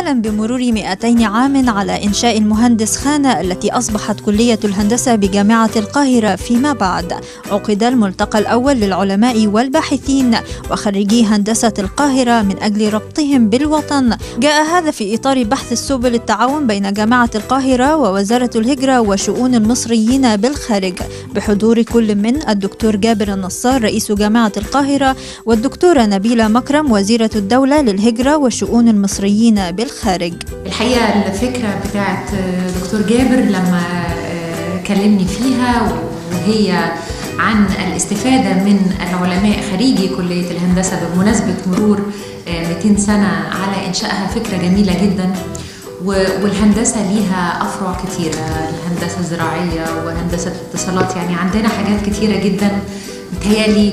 احتفالا بمرور 200 عام على إنشاء المهندس خانة التي أصبحت كلية الهندسة بجامعة القاهرة فيما بعد عقد الملتقى الأول للعلماء والباحثين وخريجي هندسة القاهرة من أجل ربطهم بالوطن جاء هذا في إطار بحث السبل التعاون بين جامعة القاهرة ووزارة الهجرة وشؤون المصريين بالخارج بحضور كل من الدكتور جابر النصار رئيس جامعة القاهرة والدكتورة نبيلة مكرم وزيرة الدولة للهجرة وشؤون المصريين بالخارج الحقيقة الفكرة بتاعت دكتور جابر لما كلمني فيها وهي عن الاستفادة من العلماء خريجي كلية الهندسة بمناسبة مرور 200 سنة على إنشائها فكرة جميلة جدا والهندسة ليها أفرع كتيرة الهندسة الزراعية وهندسة الاتصالات يعني عندنا حاجات كتيرة جدا متهيألي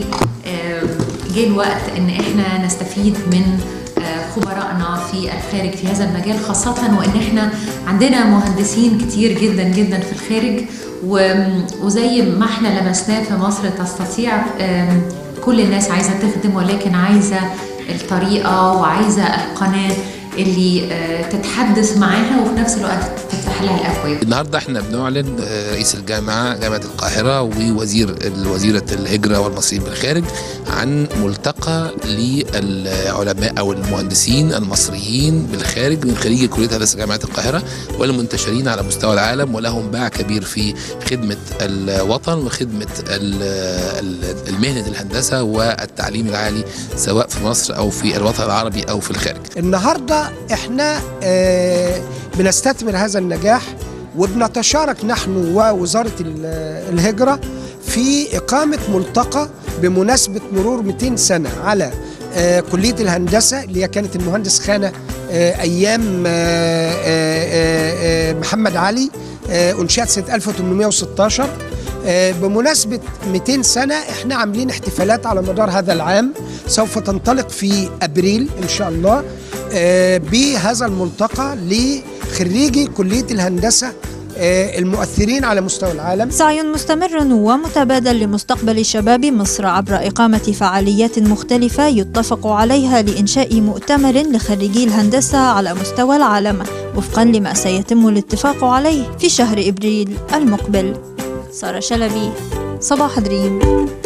جه الوقت إن إحنا نستفيد من خبرائنا في الخارج في هذا المجال خاصة وإن إحنا عندنا مهندسين كتير جدا جدا في الخارج وزي ما إحنا لمسناه في مصر تستطيع كل الناس عايزة تخدم ولكن عايزة الطريقة وعايزة القناة اللي تتحدث معاها وفي نفس الوقت تفتح لها الابواب. النهارده احنا بنعلن رئيس الجامعه جامعه القاهره ووزير وزيره الهجره والمصريين بالخارج عن ملتقى للعلماء او المهندسين المصريين بالخارج من خريج كليه هندسه جامعه القاهره والمنتشرين على مستوى العالم ولهم باع كبير في خدمه الوطن وخدمه المهنه الهندسه والتعليم العالي سواء في مصر او في الوطن العربي او في الخارج. النهارده احنا آه بنستثمر هذا النجاح وبنتشارك نحن ووزارة الهجرة في إقامة ملتقى بمناسبة مرور 200 سنة على آه كلية الهندسة اللي هي كانت المهندس خانة آه أيام محمد علي أنشأت سنة 1816 بمناسبة 200 سنة احنا عاملين احتفالات على مدار هذا العام سوف تنطلق في أبريل إن شاء الله بهذا الملتقى لخريجي كلية الهندسة المؤثرين على مستوى العالم سعي مستمر ومتبادل لمستقبل شباب مصر عبر إقامة فعاليات مختلفة يتفق عليها لإنشاء مؤتمر لخريجي الهندسة على مستوى العالم وفقا لما سيتم الاتفاق عليه في شهر إبريل المقبل سارة شلبي صباح دريم